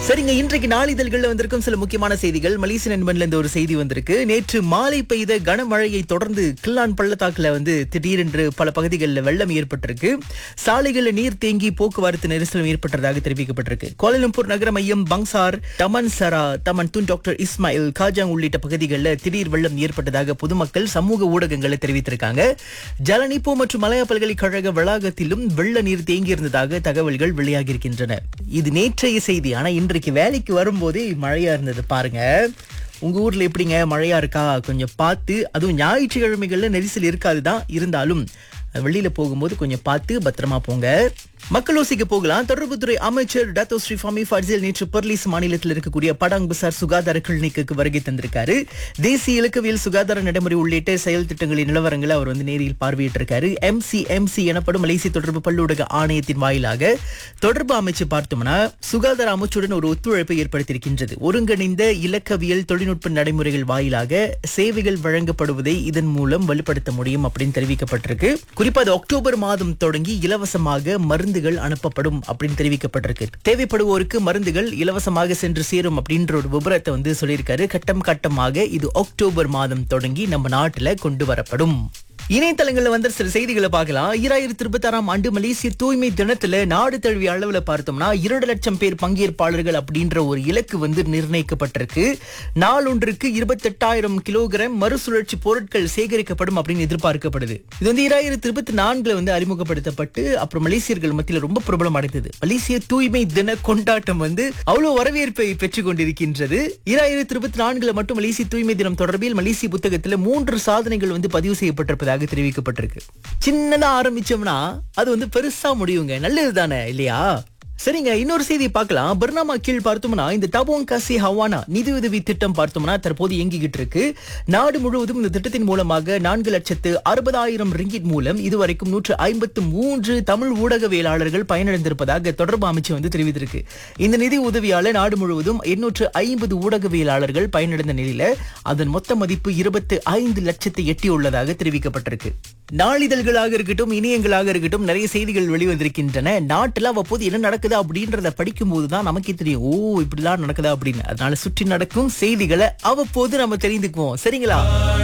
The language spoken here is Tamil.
சரிங்க இன்றைக்கு நாளிதழ்கள்ல வந்திருக்கும் சில முக்கியமான செய்திகள் மலேசிய நண்பன்ல இருந்து ஒரு செய்தி வந்திருக்கு நேற்று மாலை பெய்த கனமழையை தொடர்ந்து கில்லான் பள்ளத்தாக்குல வந்து திடீரென்று பல பகுதிகளில் வெள்ளம் ஏற்பட்டிருக்கு சாலைகளில் நீர் தேங்கி போக்குவரத்து நெரிசலும் ஏற்பட்டதாக தெரிவிக்கப்பட்டிருக்கு கோலாலம்பூர் நகர மையம் Bangsar Taman Sara Taman Tun doctor Ismail Kajang உள்ளிட்ட பகுதிகளில் திடீர் வெள்ளம் ஏற்பட்டதாக பொதுமக்கள் சமூக ஊடகங்களில் தெரிவித்திருக்காங்க ஜலனிப்போ மற்றும் மலையா பல்கலைக்கழக வளாகத்திலும் வெள்ள நீர் தேங்கியிருந்ததாக தகவல்கள் வெளியாகியிருக்கின்றன இது நேற்றைய செய்தி ஆனா இன்றைக்கு வேலைக்கு வரும்போதே மழையா இருந்தது பாருங்க உங்க ஊர்ல எப்படிங்க மழையா இருக்கா கொஞ்சம் பார்த்து அதுவும் ஞாயிற்றுக்கிழமைகள்ல நெரிசல் இருக்காதுதான் இருந்தாலும் வெளியில போகும்போது கொஞ்சம் பார்த்து பத்திரமா போங்க மக்களோசிக்கு போகலாம் தொடர்புத்துறை அமைச்சர் டாத்தோ ஸ்ரீ ஃபாமி ஃபர்ஜில் நேற்று பர்லீஸ் மாநிலத்தில் இருக்கக்கூடிய படாங் பசார் சுகாதார கிளினிக்கு வருகை தந்திருக்காரு தேசிய இலக்கவியல் சுகாதார நடைமுறை உள்ளிட்ட செயல் திட்டங்களின் நிலவரங்களை அவர் வந்து நேரில் பார்வையிட்டிருக்காரு எம்சி எம்சி எனப்படும் மலேசிய தொடர்பு பல்லூடக ஆணையத்தின் வாயிலாக தொடர்பு அமைச்சு பார்த்தோம்னா சுகாதார அமைச்சுடன் ஒரு ஒத்துழைப்பை ஏற்படுத்தியிருக்கின்றது ஒருங்கிணைந்த இலக்கவியல் தொழில்நுட்ப நடைமுறைகள் வாயிலாக சேவைகள் வழங்கப்படுவதை இதன் மூலம் வலுப்படுத்த முடியும் அப்படின்னு தெரிவிக்கப்பட்டிருக்கு குறிப்பா அது அக்டோபர் மாதம் தொடங்கி இலவசமாக மருந்துகள் அனுப்பப்படும் அப்படின்னு தெரிவிக்கப்பட்டிருக்கு தேவைப்படுவோருக்கு மருந்துகள் இலவசமாக சென்று சேரும் அப்படின்ற ஒரு விபரத்தை வந்து சொல்லியிருக்காரு கட்டம் கட்டமாக இது அக்டோபர் மாதம் தொடங்கி நம்ம நாட்டுல கொண்டு வரப்படும் இணையதளங்கள்ல வந்த சில செய்திகளை பார்க்கலாம் ஈராயிரத்தி இருபத்தி ஆறாம் ஆண்டு மலேசிய தூய்மை தினத்துல நாடு தழுவிய அளவுல பார்த்தோம்னா இரண்டு லட்சம் பேர் பங்கேற்பாளர்கள் அப்படின்ற ஒரு இலக்கு வந்து நிர்ணயிக்கப்பட்டிருக்கு நாளொன்றுக்கு இருபத்தெட்டாயிரம் கிலோகிராம் மறுசுழற்சி பொருட்கள் சேகரிக்கப்படும் அப்படின்னு எதிர்பார்க்கப்படுது இது வந்து ஈராயிரத்தி இருபத்தி நான்குல வந்து அறிமுகப்படுத்தப்பட்டு அப்புறம் மலேசியர்கள் மத்தியில ரொம்ப பிரபலம் அடைந்தது மலேசிய தூய்மை தின கொண்டாட்டம் வந்து அவ்வளவு வரவேற்பை பெற்றுக் கொண்டிருக்கின்றது ஈராயிரத்தி இருபத்தி நான்குல மட்டும் மலேசிய தூய்மை தினம் தொடர்பில் மலேசிய புத்தகத்துல மூன்று சாதனைகள் வந்து பதிவு செய்யப்பட்டிருப்பதாக தெரிவிக்கப்பட்டிருக்கு சின்னதா ஆரம்பிச்சோம்னா அது வந்து பெருசா முடியுங்க நல்லது தானே இல்லையா சரிங்க இன்னொரு செய்தி பார்க்கலாம் பர்னாமா கீழ் பார்த்தோம்னா இந்த டபோங் காசி ஹவானா நிதியுதவி திட்டம் பார்த்தோம்னா தற்போது இயங்கிக்கிட்டு இருக்கு நாடு முழுவதும் இந்த திட்டத்தின் மூலமாக நான்கு லட்சத்து அறுபதாயிரம் ரிங்கிட் மூலம் இதுவரைக்கும் நூற்று ஐம்பத்து மூன்று தமிழ் ஊடகவியலாளர்கள் பயனடைந்திருப்பதாக தொடர்பு அமைச்சு வந்து தெரிவித்திருக்கு இந்த நிதி உதவியால நாடு முழுவதும் எண்ணூற்று ஐம்பது ஊடகவியலாளர்கள் பயனடைந்த நிலையில அதன் மொத்த மதிப்பு இருபத்து ஐந்து லட்சத்தை எட்டியுள்ளதாக தெரிவிக்கப்பட்டிருக்கு நாளிதழ்களாக இருக்கட்டும் இணையங்களாக இருக்கட்டும் நிறைய செய்திகள் வெளிவந்திருக்கின்றன நாட்டுல அவ்வப்போது என்ன நடக்குது அப்படின்றத படிக்கும் போதுதான் நமக்கே தெரியும் ஓ இப்படிலாம் நடக்குதா அப்படின்னு அதனால சுற்றி நடக்கும் செய்திகளை அவ்வப்போது நம்ம தெரிந்துக்குவோம் சரிங்களா